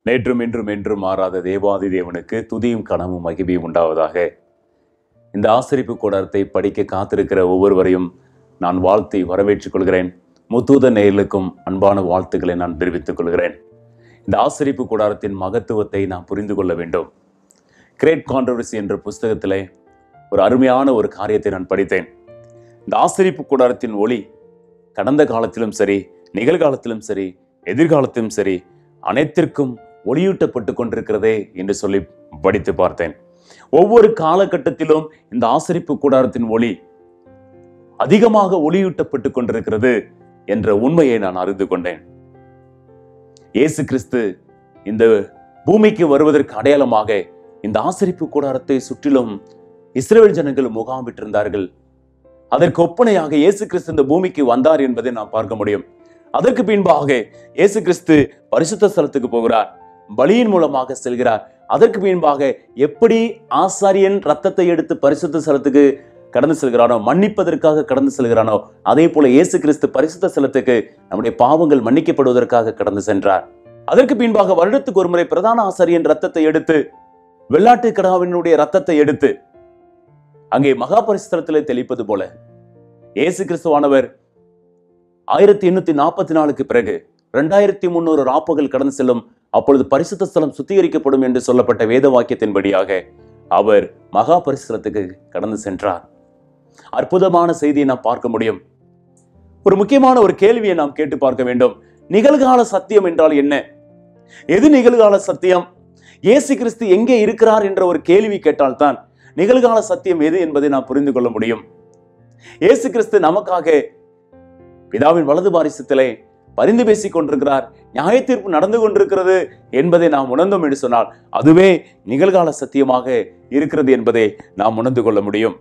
நேற்றும் இன்றும் என்றும் மாறாத தேவாதி தேவனுக்கு துதியும் கனமும் மகிமையும் உண்டாவதாக இந்த ஆசரிப்பு கூடாரத்தை படிக்க காத்திருக்கிற ஒவ்வொருவரையும் நான் வாழ்த்தி வரவேற்றுக் கொள்கிறேன் முத்தூத நேயர்களுக்கும் அன்பான வாழ்த்துக்களை நான் தெரிவித்துக் கொள்கிறேன் இந்த ஆசரிப்பு கூடாரத்தின் மகத்துவத்தை நாம் புரிந்து கொள்ள வேண்டும் கிரேட் கான்ட்ரவர்சி என்ற புஸ்தகத்திலே ஒரு அருமையான ஒரு காரியத்தை நான் படித்தேன் இந்த ஆசரிப்பு கூடாரத்தின் ஒளி கடந்த காலத்திலும் சரி நிகழ்காலத்திலும் சரி எதிர்காலத்திலும் சரி அனைத்திற்கும் ஒளியூட்டப்பட்டு கொண்டிருக்கிறதே என்று சொல்லி படித்து பார்த்தேன் ஒவ்வொரு காலகட்டத்திலும் இந்த ஆசரிப்பு கூடாரத்தின் ஒளி அதிகமாக ஒளியூட்டப்பட்டு கொண்டிருக்கிறது என்ற உண்மையை நான் அறிந்து கொண்டேன் இயேசு கிறிஸ்து இந்த பூமிக்கு வருவதற்கு அடையாளமாக இந்த ஆசரிப்பு கூடாரத்தை சுற்றிலும் இஸ்ரேல் ஜனங்கள் முகாமிட்டிருந்தார்கள் அதற்கு ஒப்பனையாக இயேசு கிறிஸ்து இந்த பூமிக்கு வந்தார் என்பதை நாம் பார்க்க முடியும் அதற்கு பின்பாக இயேசு கிறிஸ்து பரிசுத்த ஸ்தலத்துக்கு போகிறார் பலியின் மூலமாக செல்கிறார் அதற்கு பின்பாக எப்படி ஆசாரியன் ரத்தத்தை எடுத்து பரிசுத்த ஸ்தலத்துக்கு கடந்து செல்கிறானோ மன்னிப்பதற்காக கடந்து செல்கிறானோ அதே போல இயேசு கிறிஸ்து பரிசுத்த ஸ்தலத்துக்கு நம்முடைய பாவங்கள் மன்னிக்கப்படுவதற்காக கடந்து சென்றார் அதற்கு பின்பாக வருடத்துக்கு ஒரு முறை பிரதான ஆசாரியன் ரத்தத்தை எடுத்து வெள்ளாட்டு கடாவினுடைய ரத்தத்தை எடுத்து அங்கே மகா பரிசுத்தலத்திலே தெளிப்பது போல இயேசு கிறிஸ்துவானவர் ஆயிரத்தி எண்ணூத்தி நாற்பத்தி நாலுக்கு பிறகு ரெண்டாயிரத்தி முன்னூறு ராப்பகல் கடந்து செல்லும் அப்பொழுது பரிசுத்த ஸ்தலம் சுத்திகரிக்கப்படும் என்று சொல்லப்பட்ட வேத வாக்கியத்தின்படியாக அவர் மகா பரிசுத்தலத்துக்கு கடந்து சென்றார் அற்புதமான செய்தியை நாம் பார்க்க முடியும் ஒரு முக்கியமான ஒரு கேள்வியை நாம் கேட்டு பார்க்க வேண்டும் நிகழ்கால சத்தியம் என்றால் என்ன எது நிகழ்கால சத்தியம் இயேசு கிறிஸ்து எங்கே இருக்கிறார் என்ற ஒரு கேள்வி கேட்டால்தான் நிகழ்கால சத்தியம் எது என்பதை நாம் புரிந்து கொள்ள முடியும் இயேசு கிறிஸ்து நமக்காக பிதாவின் வலது பாரிசத்திலே பரிந்து பேசிக் கொண்டிருக்கிறார் நியாய தீர்ப்பு நடந்து கொண்டிருக்கிறது என்பதை நாம் உணர்ந்தோம் என்று சொன்னால் அதுவே நிகழ்கால சத்தியமாக இருக்கிறது என்பதை நாம் உணர்ந்து கொள்ள முடியும்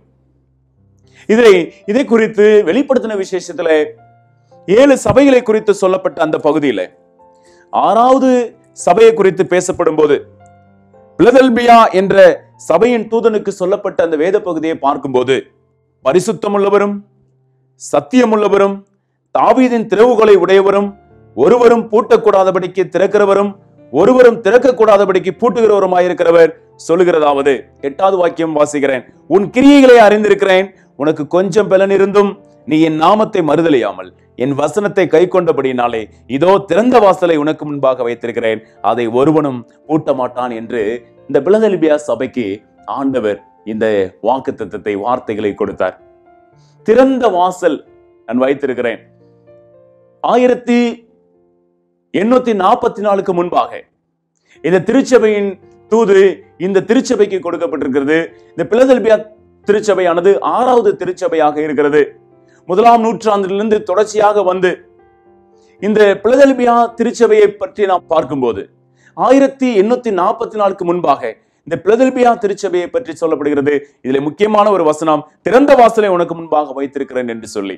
இதை இதை குறித்து வெளிப்படுத்தின விசேஷத்துல ஏழு சபைகளை குறித்து சொல்லப்பட்ட அந்த பகுதியில ஆறாவது சபையை குறித்து பேசப்படும் போது பிளதல்பியா என்ற சபையின் தூதனுக்கு சொல்லப்பட்ட அந்த வேத பகுதியை பார்க்கும்போது பரிசுத்தமுள்ளவரும் சத்தியமுள்ளவரும் தாவீதின் திறவுகோலை உடையவரும் ஒருவரும் பூட்டக்கூடாதபடிக்கு திறக்கிறவரும் ஒருவரும் திறக்கக்கூடாதபடிக்கு பூட்டுகிறவருமாயிருக்கிறவர் சொல்லுகிறதாவது எட்டாவது வாக்கியம் வாசிக்கிறேன் உன் கிரியைகளை அறிந்திருக்கிறேன் உனக்கு கொஞ்சம் பலன் இருந்தும் நீ என் நாமத்தை மறுதலியாமல் என் வசனத்தை கை கொண்டபடினாலே இதோ திறந்த வாசலை உனக்கு முன்பாக வைத்திருக்கிறேன் அதை ஒருவனும் பூட்ட மாட்டான் என்று இந்த பிளதலிபியா சபைக்கு ஆண்டவர் இந்த வாக்கு தத்தத்தை வார்த்தைகளை கொடுத்தார் திறந்த வாசல் நான் வைத்திருக்கிறேன் ஆயிரத்தி எண்ணூத்தி நாற்பத்தி நாலுக்கு முன்பாக இந்த திருச்சபையின் தூது இந்த திருச்சபைக்கு கொடுக்கப்பட்டிருக்கிறது இந்த பிளதெல்பியா திருச்சபையானது ஆறாவது திருச்சபையாக இருக்கிறது முதலாம் நூற்றாண்டிலிருந்து தொடர்ச்சியாக வந்து இந்த பிளதெல்பியா திருச்சபையை பற்றி நாம் பார்க்கும்போது ஆயிரத்தி எண்ணூத்தி நாற்பத்தி நாலுக்கு முன்பாக இந்த பிளதெல்பியா திருச்சபையை பற்றி சொல்லப்படுகிறது இதுல முக்கியமான ஒரு வசனம் திறந்த வாசலை உனக்கு முன்பாக வைத்திருக்கிறேன் என்று சொல்லி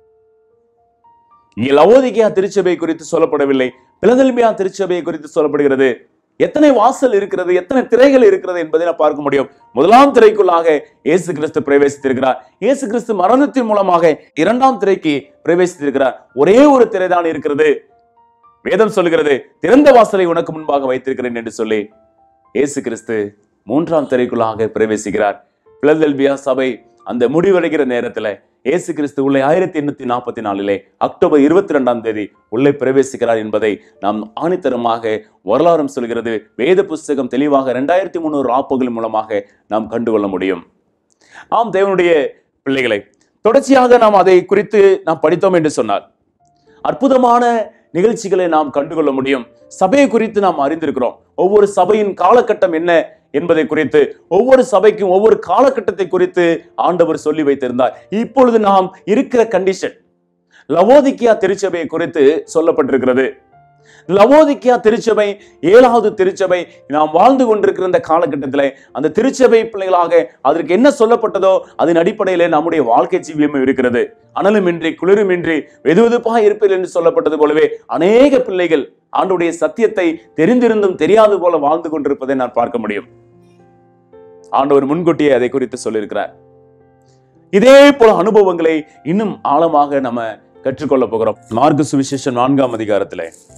இங்கே லவோதிகியா திருச்சபை குறித்து சொல்லப்படவில்லை பிளதெல்பியா திருச்சபை குறித்து சொல்லப்படுகிறது எத்தனை வாசல் இருக்கிறது எத்தனை திரைகள் இருக்கிறது என்பதை நான் பார்க்க முடியும் முதலாம் திரைக்குள்ளாக இயேசு கிறிஸ்து பிரவேசித்திருக்கிறார் இயேசு கிறிஸ்து மரணத்தின் மூலமாக இரண்டாம் திரைக்கு பிரவேசித்திருக்கிறார் ஒரே ஒரு திரை தான் இருக்கிறது வேதம் சொல்லுகிறது திறந்த வாசலை உனக்கு முன்பாக வைத்திருக்கிறேன் என்று சொல்லி இயேசு கிறிஸ்து மூன்றாம் திரைக்குள்ளாக பிரவேசிக்கிறார் பிளதெல்பியா சபை அந்த முடிவடைகிற நேரத்துல இயேசு கிறிஸ்து உள்ளே ஆயிரத்தி எண்ணூத்தி நாற்பத்தி நாலிலே அக்டோபர் இருபத்தி ரெண்டாம் தேதி உள்ளே பிரவேசிக்கிறார் என்பதை நாம் ஆணித்தரமாக வரலாறும் சொல்கிறது வேத புஸ்தகம் தெளிவாக ரெண்டாயிரத்தி முந்நூறு ஆப்புகள் மூலமாக நாம் கண்டுகொள்ள முடியும் ஆம் தேவனுடைய பிள்ளைகளை தொடர்ச்சியாக நாம் அதை குறித்து நாம் படித்தோம் என்று சொன்னார் அற்புதமான நிகழ்ச்சிகளை நாம் கண்டுகொள்ள முடியும் சபையை குறித்து நாம் அறிந்திருக்கிறோம் ஒவ்வொரு சபையின் காலகட்டம் என்ன என்பதை குறித்து ஒவ்வொரு சபைக்கும் ஒவ்வொரு காலகட்டத்தை குறித்து ஆண்டவர் சொல்லி வைத்திருந்தார் இப்பொழுது நாம் இருக்கிற கண்டிஷன் லவோதிக்கியா திருச்சபையை குறித்து சொல்லப்பட்டிருக்கிறது லவோதிக்கியா திருச்சபை ஏழாவது திருச்சபை நாம் வாழ்ந்து கொண்டிருக்கிற இந்த காலகட்டத்தில் அந்த திருச்சபை பிள்ளைகளாக அதற்கு என்ன சொல்லப்பட்டதோ அதன் அடிப்படையிலே நம்முடைய வாழ்க்கை ஜீவியம் இருக்கிறது அனலுமின்றி குளிருமின்றி வெதுவெதுப்பாக இருப்பீர்கள் என்று சொல்லப்பட்டது போலவே அநேக பிள்ளைகள் ஆண்டுடைய சத்தியத்தை தெரிந்திருந்தும் தெரியாது போல வாழ்ந்து கொண்டிருப்பதை நான் பார்க்க முடியும் ஆண்டவர் முன்கூட்டியே அதை குறித்து சொல்லியிருக்கிறார் இதே போல அனுபவங்களை இன்னும் ஆழமாக நம்ம கற்றுக்கொள்ள போகிறோம் மார்க்கு சுவிசேஷம் நான்காம் அதிகாரத்திலே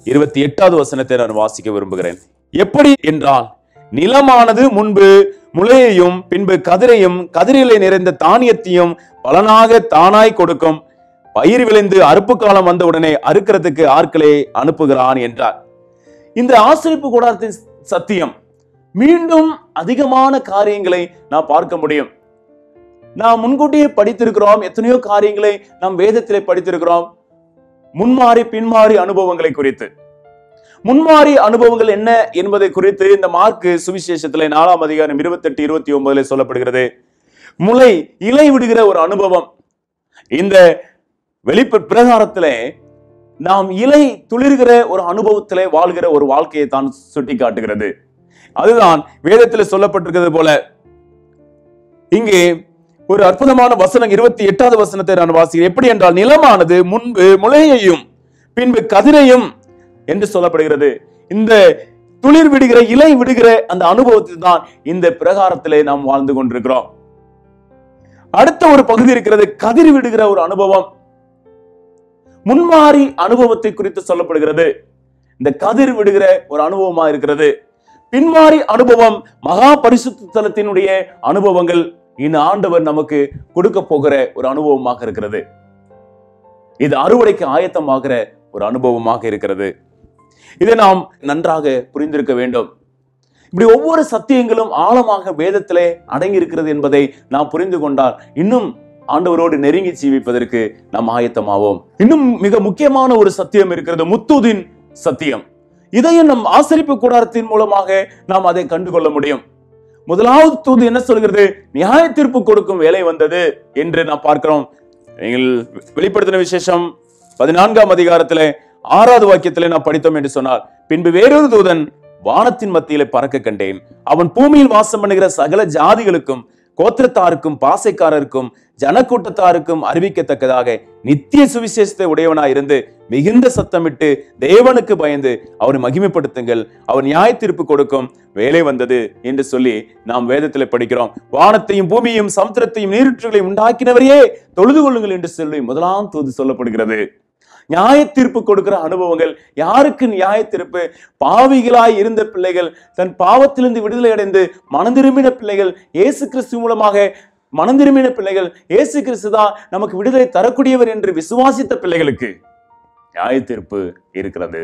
இருபத்தி எட்டாவது வசனத்தை நான் வாசிக்க விரும்புகிறேன் எப்படி என்றால் நிலமானது முன்பு முளையையும் பின்பு கதிரையும் கதிரிலே நிறைந்த தானியத்தையும் பலனாக தானாய் கொடுக்கும் பயிர் விளைந்து அறுப்பு காலம் வந்தவுடனே அறுக்கிறதுக்கு ஆட்களை அனுப்புகிறான் என்றார் இந்த ஆசிரிப்பு கூடாரத்தின் சத்தியம் மீண்டும் அதிகமான காரியங்களை நாம் பார்க்க முடியும் நாம் முன்கூட்டியே படித்திருக்கிறோம் எத்தனையோ காரியங்களை நாம் வேதத்திலே படித்திருக்கிறோம் முன்மாறி பின்மாறி அனுபவங்களை குறித்து முன்மாறி அனுபவங்கள் என்ன என்பதை குறித்து இந்த மார்க்கு சுவிசேஷத்திலே நாலாம் அதிகாரம் இருபத்தெட்டு இருபத்தி ஒன்பதுல சொல்லப்படுகிறது முளை இலை விடுகிற ஒரு அனுபவம் இந்த வெளிப்ப பிரகாரத்திலே நாம் இலை துளிர்கிற ஒரு அனுபவத்திலே வாழ்கிற ஒரு வாழ்க்கையை தான் சுட்டி காட்டுகிறது அதுதான் வேதத்தில் சொல்லப்பட்டிருக்கிறது போல இங்கே ஒரு அற்புதமான வசனம் இருபத்தி எட்டாவது வசனத்தை நான் வாசிக்கிறேன் எப்படி என்றால் நிலமானது முன்பு முளையையும் பின்பு கதிரையும் என்று சொல்லப்படுகிறது இந்த துளிர் விடுகிற இலை விடுகிற அந்த அனுபவத்தில் தான் இந்த பிரகாரத்திலே நாம் வாழ்ந்து கொண்டிருக்கிறோம் அடுத்த ஒரு பகுதி இருக்கிறது கதிர் விடுகிற ஒரு அனுபவம் முன்மாறி அனுபவத்தை குறித்து சொல்லப்படுகிறது இந்த கதிர் விடுகிற ஒரு அனுபவமா இருக்கிறது பின்மாறி அனுபவம் மகா பரிசுத்த தலத்தினுடைய அனுபவங்கள் இந்த ஆண்டவர் நமக்கு கொடுக்க போகிற ஒரு அனுபவமாக இருக்கிறது இது அறுவடைக்கு ஆயத்தமாகிற ஒரு அனுபவமாக இருக்கிறது இதை நாம் நன்றாக புரிந்திருக்க வேண்டும் இப்படி ஒவ்வொரு சத்தியங்களும் ஆழமாக வேதத்திலே அடங்கி இருக்கிறது என்பதை நாம் புரிந்து கொண்டால் இன்னும் ஆண்டவரோடு நெருங்கி ஜீவிப்பதற்கு நாம் ஆயத்தமாவோம் இன்னும் மிக முக்கியமான ஒரு சத்தியம் இருக்கிறது முத்துதின் சத்தியம் இதையும் நம் ஆசரிப்பு கூடாரத்தின் மூலமாக நாம் அதை கண்டுகொள்ள முடியும் முதலாவது தூது என்ன சொல்கிறது நியாய தீர்ப்பு கொடுக்கும் வேலை வந்தது என்று நாம் பார்க்கிறோம் நீங்கள் வெளிப்படுத்தின விசேஷம் பதினான்காம் அதிகாரத்திலே ஆறாவது வாக்கியத்திலே நாம் படித்தோம் என்று சொன்னார் பின்பு வேறொரு தூதன் வானத்தின் மத்தியிலே பறக்க கண்டேன் அவன் பூமியில் வாசம் பண்ணுகிற சகல ஜாதிகளுக்கும் கோத்திரத்தாருக்கும் பாசைக்காரருக்கும் ஜனக்கூட்டத்தாருக்கும் அறிவிக்கத்தக்கதாக நித்திய சுவிசேஷத்தை உடையவனாய் இருந்து மிகுந்த சத்தமிட்டு தேவனுக்கு பயந்து அவரை மகிமைப்படுத்துங்கள் அவர் நியாய தீர்ப்பு கொடுக்கும் வேலை வந்தது என்று சொல்லி நாம் வேதத்தில் படிக்கிறோம் வானத்தையும் பூமியையும் சமுத்திரத்தையும் நீருற்றுகளையும் உண்டாக்கினவரையே தொழுது கொள்ளுங்கள் என்று சொல்லி முதலாம் தூது சொல்லப்படுகிறது நியாய தீர்ப்பு கொடுக்கிற அனுபவங்கள் யாருக்கு நியாய தீர்ப்பு பாவிகளாய் இருந்த பிள்ளைகள் தன் பாவத்திலிருந்து விடுதலை அடைந்து மனம் திரும்பின பிள்ளைகள் இயேசு கிறிஸ்து மூலமாக மனம் திரும்பின பிள்ளைகள் இயேசு கிறிஸ்து தான் நமக்கு விடுதலை தரக்கூடியவர் என்று விசுவாசித்த பிள்ளைகளுக்கு நியாய தீர்ப்பு இருக்கிறது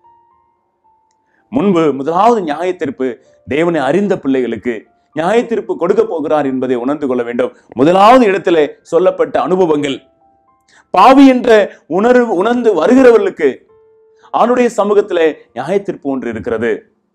முன்பு முதலாவது நியாய தீர்ப்பு தேவனை அறிந்த பிள்ளைகளுக்கு நியாய தீர்ப்பு கொடுக்க போகிறார் என்பதை உணர்ந்து கொள்ள வேண்டும் முதலாவது இடத்திலே சொல்லப்பட்ட அனுபவங்கள் பாவி என்ற உணர்வு உணர்ந்து வருகிறவர்களுக்கு அவனுடைய சமூகத்திலே நியாய தீர்ப்பு ஒன்று இருக்கிறது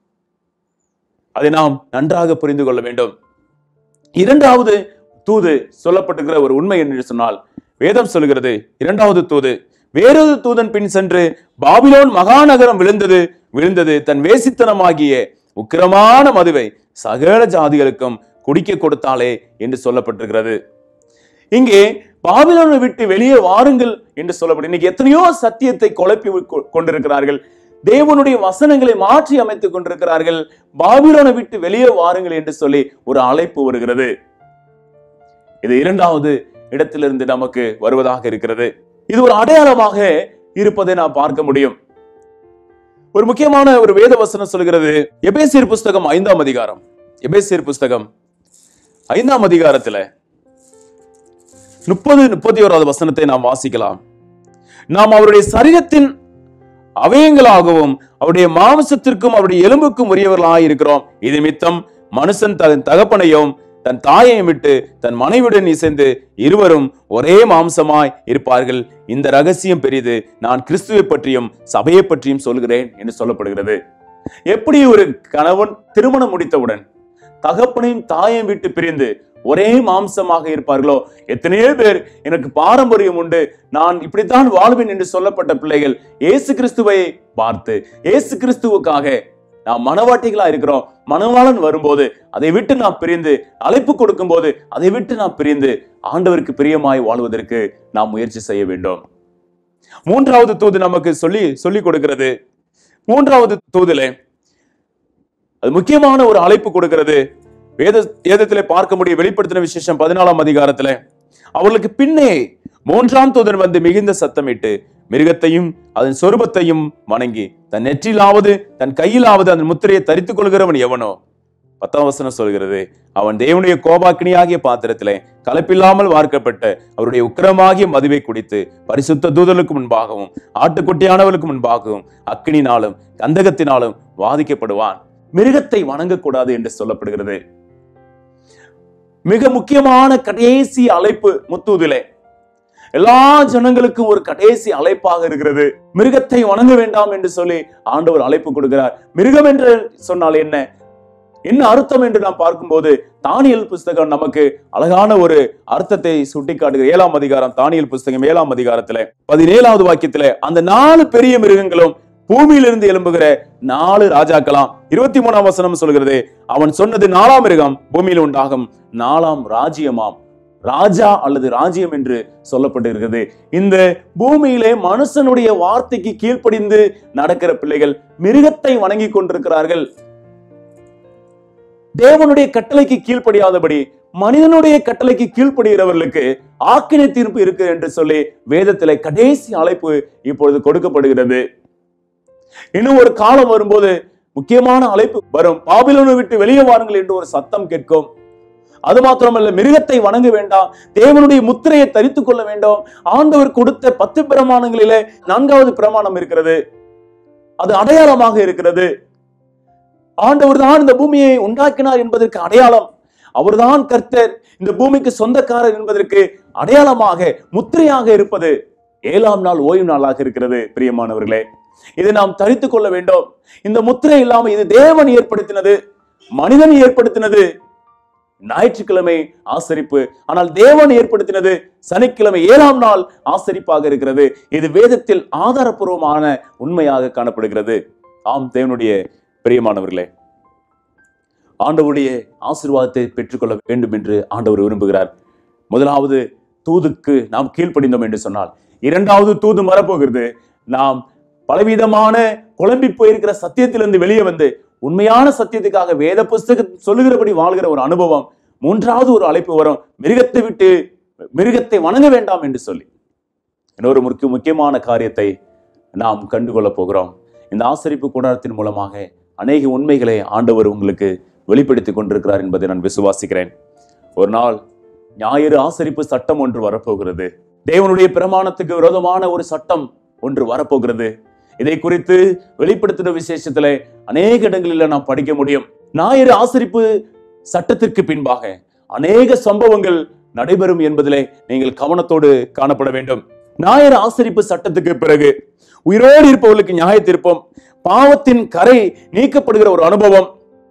அதை நாம் நன்றாக புரிந்து கொள்ள வேண்டும் இரண்டாவது தூது சொல்லப்பட்டிருக்கிற ஒரு உண்மை என்று சொன்னால் வேதம் சொல்கிறது இரண்டாவது தூது வேறொரு தூதன் பின் சென்று பாபிலோன் மகாநகரம் விழுந்தது விழுந்தது தன் வேசித்தனமாகிய உக்கிரமான மதுவை சகல ஜாதிகளுக்கும் குடிக்க கொடுத்தாளே என்று சொல்லப்பட்டிருக்கிறது இங்கே பாபிலோனை விட்டு வெளியே வாருங்கள் என்று சொல்லப்படும் இன்னைக்கு எத்தனையோ சத்தியத்தை குழப்பி கொ- கொண்டிருக்கிறார்கள் தேவனுடைய வசனங்களை மாற்றி அமைத்துக் கொண்டிருக்கிறார்கள் பாபிலோனை விட்டு வெளியே வாருங்கள் என்று சொல்லி ஒரு அழைப்பு வருகிறது இது இரண்டாவது இடத்திலிருந்து நமக்கு வருவதாக இருக்கிறது இது ஒரு அடையாளமாக இருப்பதை நாம் பார்க்க முடியும் ஒரு முக்கியமான ஒரு வேத வசனம் சொல்கிறது எபேசியர் புஸ்தகம் ஐந்தாம் அதிகாரம் எபேசியர் புஸ்தகம் ஐந்தாம் அதிகாரத்துல முப்பது முப்பத்தி ஓராவது வசனத்தை நாம் வாசிக்கலாம் நாம் அவருடைய சரீரத்தின் அவயங்களாகவும் அவருடைய மாம்சத்திற்கும் அவருடைய எலும்புக்கும் உரியவர்களாய் இருக்கிறோம் இது மித்தம் மனுஷன் தன் தகப்பனையும் தன் தாயையும் விட்டு தன் மனைவியுடன் இசைந்து இருவரும் ஒரே மாம்சமாய் இருப்பார்கள் இந்த ரகசியம் பெரிது நான் கிறிஸ்துவை பற்றியும் சபையை பற்றியும் சொல்கிறேன் என்று சொல்லப்படுகிறது எப்படி ஒரு கணவன் திருமணம் முடித்தவுடன் தகப்பனையும் தாயையும் விட்டு பிரிந்து ஒரே மாம்சமாக இருப்பார்களோ எத்தனையோ பேர் எனக்கு பாரம்பரியம் உண்டு நான் இப்படித்தான் வாழ்வேன் என்று சொல்லப்பட்ட பிள்ளைகள் இயேசு கிறிஸ்துவை பார்த்து இயேசு கிறிஸ்துவுக்காக நாம் மனவாட்டிகளா இருக்கிறோம் மணவாளன் வரும்போது அதை விட்டு நாம் பிரிந்து அழைப்பு கொடுக்கும் போது அதை விட்டு நாம் பிரிந்து ஆண்டவருக்கு பிரியமாய் வாழ்வதற்கு நாம் முயற்சி செய்ய வேண்டும் மூன்றாவது தூது நமக்கு சொல்லி சொல்லி கொடுக்கிறது மூன்றாவது தூதுல அது முக்கியமான ஒரு அழைப்பு கொடுக்கிறது வேத வேதத்திலே பார்க்க முடிய வெளிப்படுத்தின விசேஷம் பதினாலாம் அதிகாரத்துல அவர்களுக்கு பின்னே மூன்றாம் தூதன் வந்து மிகுந்த சத்தமிட்டு மிருகத்தையும் அதன் சொரூபத்தையும் வணங்கி தன் நெற்றிலாவது தன் கையிலாவது அந்த முத்திரையை தரித்துக் கொள்கிறவன் எவனோ பத்தாம் வசனம் சொல்கிறது அவன் தேவனுடைய கோபாக்கினியாகிய பாத்திரத்திலே கலப்பில்லாமல் வார்க்கப்பட்ட அவருடைய உக்கிரமாகிய மதுவை குடித்து பரிசுத்த தூதலுக்கு முன்பாகவும் ஆட்டுக்குட்டியானவர்களுக்கு முன்பாகவும் அக்கினினாலும் கந்தகத்தினாலும் வாதிக்கப்படுவான் மிருகத்தை வணங்கக்கூடாது என்று சொல்லப்படுகிறது மிக முக்கியமான கடைசி அழைப்பு முத்தூதிலே எல்லா ஜனங்களுக்கும் ஒரு கடைசி அழைப்பாக இருக்கிறது மிருகத்தை வணங்க வேண்டாம் என்று சொல்லி ஆண்டவர் அழைப்பு கொடுக்கிறார் மிருகம் என்று சொன்னால் என்ன என்ன அர்த்தம் என்று நாம் பார்க்கும்போது தானியல் புஸ்தகம் நமக்கு அழகான ஒரு அர்த்தத்தை சுட்டிக்காட்டுகிற ஏழாம் அதிகாரம் தானியல் புஸ்தகம் ஏழாம் அதிகாரத்துல பதினேழாவது வாக்கியத்துல அந்த நாலு பெரிய மிருகங்களும் பூமியிலிருந்து எழும்புகிற நாலு ராஜாக்களாம் இருபத்தி மூணாம் வசனம் சொல்கிறது அவன் சொன்னது நாலாம் மிருகம் பூமியில் உண்டாகும் நாலாம் ராஜ்யமாம் ராஜா அல்லது ராஜ்யம் என்று சொல்லப்பட்டிருக்கிறது இந்த பூமியிலே மனுஷனுடைய வார்த்தைக்கு கீழ்ப்படிந்து நடக்கிற பிள்ளைகள் மிருகத்தை வணங்கி கொண்டிருக்கிறார்கள் தேவனுடைய கட்டளைக்கு கீழ்ப்படியாதபடி மனிதனுடைய கட்டளைக்கு கீழ்ப்படுகிறவர்களுக்கு ஆக்கினை தீர்ப்பு இருக்கு என்று சொல்லி வேதத்திலே கடைசி அழைப்பு இப்பொழுது கொடுக்கப்படுகிறது இன்னும் ஒரு காலம் வரும்போது முக்கியமான அழைப்பு வரும் பாபிலோனை விட்டு வெளியே வாருங்கள் என்று ஒரு சத்தம் கேட்கும் அது மாத்திரமல்ல மிருகத்தை வணங்க வேண்டாம் தேவனுடைய முத்திரையை தரித்துக் கொள்ள வேண்டும் ஆண்டவர் கொடுத்த பத்து பிரமாணங்களிலே நான்காவது பிரமாணம் இருக்கிறது அது அடையாளமாக இருக்கிறது ஆண்டவர் தான் இந்த பூமியை உண்டாக்கினார் என்பதற்கு அடையாளம் அவர்தான் கர்த்தர் இந்த பூமிக்கு சொந்தக்காரர் என்பதற்கு அடையாளமாக முத்திரையாக இருப்பது ஏழாம் நாள் ஓய்வு நாளாக இருக்கிறது பிரியமானவர்களே இதை நாம் தரித்துக் கொள்ள வேண்டும் இந்த முத்திரை இல்லாம இது தேவன் ஏற்படுத்தினது மனிதன் ஏற்படுத்தினது ஞாயிற்றுக்கிழமை ஆசரிப்பு ஆனால் தேவன் ஏற்படுத்தினது சனிக்கிழமை ஏழாம் நாள் ஆசரிப்பாக இருக்கிறது இது வேதத்தில் ஆதாரபூர்வமான உண்மையாக காணப்படுகிறது ஆம் தேவனுடைய பிரியமானவர்களே ஆண்டவருடைய ஆசீர்வாதத்தை பெற்றுக்கொள்ள வேண்டும் என்று ஆண்டவர் விரும்புகிறார் முதலாவது தூதுக்கு நாம் கீழ்ப்படிந்தோம் என்று சொன்னால் இரண்டாவது தூது வரப்போகிறது நாம் பலவிதமான குழம்பி போயிருக்கிற சத்தியத்திலிருந்து வெளியே வந்து உண்மையான சத்தியத்துக்காக வேத புஸ்தகம் சொல்லுகிறபடி வாழ்கிற ஒரு அனுபவம் மூன்றாவது ஒரு அழைப்பு வரும் மிருகத்தை விட்டு மிருகத்தை வணங்க வேண்டாம் என்று சொல்லி இன்னொரு முக்கிய முக்கியமான காரியத்தை நாம் கண்டுகொள்ள போகிறோம் இந்த ஆசரிப்பு கூடாரத்தின் மூலமாக அநேக உண்மைகளை ஆண்டவர் உங்களுக்கு வெளிப்படுத்திக் கொண்டிருக்கிறார் என்பதை நான் விசுவாசிக்கிறேன் ஒரு நாள் ஞாயிறு ஆசரிப்பு சட்டம் ஒன்று வரப்போகிறது தேவனுடைய பிரமாணத்துக்கு விரோதமான ஒரு சட்டம் ஒன்று வரப்போகிறது இதை குறித்து வெளிப்படுத்தின விசேஷத்துல அநேக இடங்களில் நாம் படிக்க முடியும் ஞாயிறு ஆசரிப்பு சட்டத்திற்கு பின்பாக அநேக சம்பவங்கள் நடைபெறும் என்பதிலே நீங்கள் கவனத்தோடு காணப்பட வேண்டும் ஞாயிறு ஆசரிப்பு சட்டத்துக்கு பிறகு உயிரோடு இருப்பவர்களுக்கு நியாய தீர்ப்பம் பாவத்தின் கரை நீக்கப்படுகிற ஒரு அனுபவம்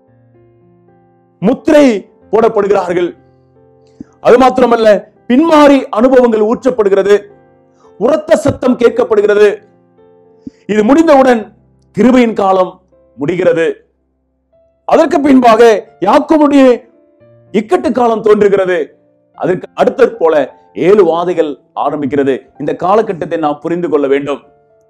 முத்திரை போடப்படுகிறார்கள் அது மாத்திரமல்ல பின்மாறி அனுபவங்கள் ஊற்றப்படுகிறது உரத்த சத்தம் கேட்கப்படுகிறது இது முடிந்தவுடன் கிருபையின் காலம் முடிகிறது அதற்கு பின்பாக யாக்கோபுடைய இக்கட்டு காலம் தோன்றுகிறது அதற்கு அடுத்தது போல ஏழு வாதைகள் ஆரம்பிக்கிறது இந்த காலகட்டத்தை நாம் புரிந்து கொள்ள வேண்டும்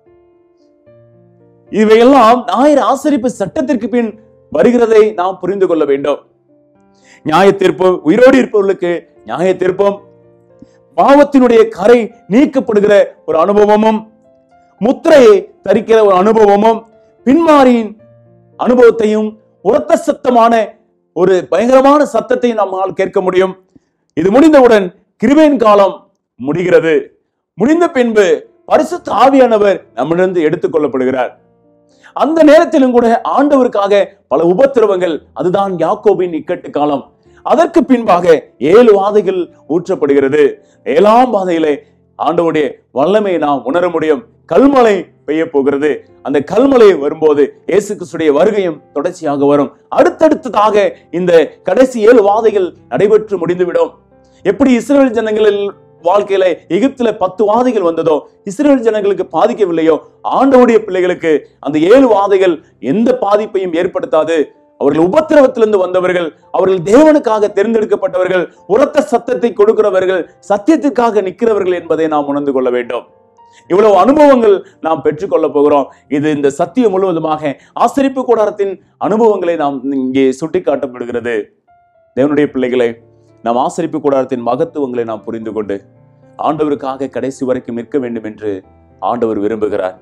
இவையெல்லாம் ஞாயிறு ஆசரிப்பு சட்டத்திற்கு பின் வருகிறதை நாம் புரிந்து கொள்ள வேண்டும் நியாய தீர்ப்பம் உயிரோடு இருப்பவர்களுக்கு நியாய தீர்ப்பம் பாவத்தினுடைய கரை நீக்கப்படுகிற ஒரு அனுபவமும் முத்திரையை தரிக்கிற ஒரு அனுபவமும் பின்மாரியின் அனுபவத்தையும் உரத்த சத்தமான ஒரு பயங்கரமான சத்தத்தை நம்மால் கேட்க முடியும் இது முடிந்தவுடன் கிருபையின் காலம் முடிகிறது முடிந்த பின்பு பரிசுத்த ஆவியானவர் நம்மிலிருந்து எடுத்துக் கொள்ளப்படுகிறார் அந்த நேரத்திலும் கூட ஆண்டவருக்காக பல உபத்திரவங்கள் அதுதான் யாக்கோபின் இக்கட்டு காலம் அதற்கு பின்பாக ஏழு வாதைகள் ஊற்றப்படுகிறது ஏழாம் வாதையிலே ஆண்டவருடைய வல்லமையை நாம் உணர முடியும் கல்மழை பெய்ய போகிறது அந்த கல்மழை வரும்போது இயேசு கிறிஸ்துடைய வருகையும் தொடர்ச்சியாக வரும் அடுத்தடுத்ததாக இந்த கடைசி ஏழு வாதைகள் நடைபெற்று முடிந்துவிடும் எப்படி இஸ்ரேல் ஜனங்களில் வாழ்க்கையில எகிப்துல பத்து வாதைகள் வந்ததோ இஸ்ரேல் ஜனங்களுக்கு பாதிக்கவில்லையோ ஆண்டவுடைய பிள்ளைகளுக்கு அந்த ஏழு வாதைகள் எந்த பாதிப்பையும் ஏற்படுத்தாது அவர்கள் உபத்திரவத்திலிருந்து வந்தவர்கள் அவர்கள் தேவனுக்காக தேர்ந்தெடுக்கப்பட்டவர்கள் உரத்த சத்தத்தை கொடுக்கிறவர்கள் சத்தியத்திற்காக நிற்கிறவர்கள் என்பதை நாம் உணர்ந்து கொள்ள வேண்டும் இவ்வளவு அனுபவங்கள் நாம் பெற்றுக்கொள்ள போகிறோம் இது இந்த சத்தியம் முழுவதுமாக ஆசரிப்பு கூடாரத்தின் அனுபவங்களை நாம் இங்கே சுட்டிக்காட்டப்படுகிறது தேவனுடைய பிள்ளைகளை நாம் ஆசரிப்பு கூடாரத்தின் மகத்துவங்களை நாம் புரிந்து கொண்டு ஆண்டவருக்காக கடைசி வரைக்கும் நிற்க வேண்டும் என்று ஆண்டவர் விரும்புகிறார்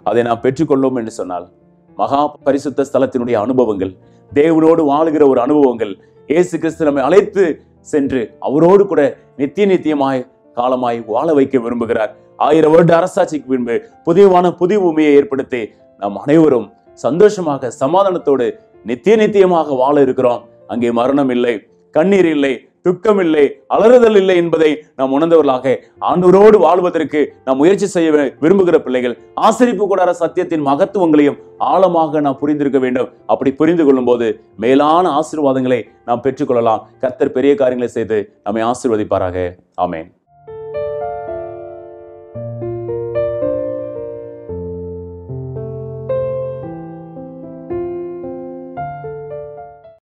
அதை நாம் பெற்றுக்கொள்ளோம் என்று சொன்னால் மகா பரிசுத்த ஸ்தலத்தினுடைய அனுபவங்கள் தேவனோடு வாழுகிற ஒரு அனுபவங்கள் இயேசு கிறிஸ்து நம்மை அழைத்து சென்று அவரோடு கூட நித்திய நித்தியமாய் காலமாய் வாழ வைக்க விரும்புகிறார் ஆயிரம் வருட அரசாட்சிக்கு பின்பு புதியவான புதிய பூமியை ஏற்படுத்தி நாம் அனைவரும் சந்தோஷமாக சமாதானத்தோடு நித்திய நித்தியமாக வாழ இருக்கிறோம் அங்கே மரணம் இல்லை கண்ணீர் இல்லை துக்கம் இல்லை அலறுதல் இல்லை என்பதை நாம் உணர்ந்தவர்களாக ஆண்டவரோடு வாழ்வதற்கு நாம் முயற்சி செய்ய வி- விரும்புகிற பிள்ளைகள் ஆசரிப்பு கூடார சத்தியத்தின் மகத்துவங்களையும் ஆழமாக நாம் புரிந்திருக்க வேண்டும் அப்படி புரிந்து கொள்ளும் போது மேலான ஆசீர்வாதங்களை நாம் பெற்றுக்கொள்ளலாம் கர்த்தர் பெரிய காரியங்களை செய்து நம்மை ஆசீர்வதிப்பாராக ஆமென்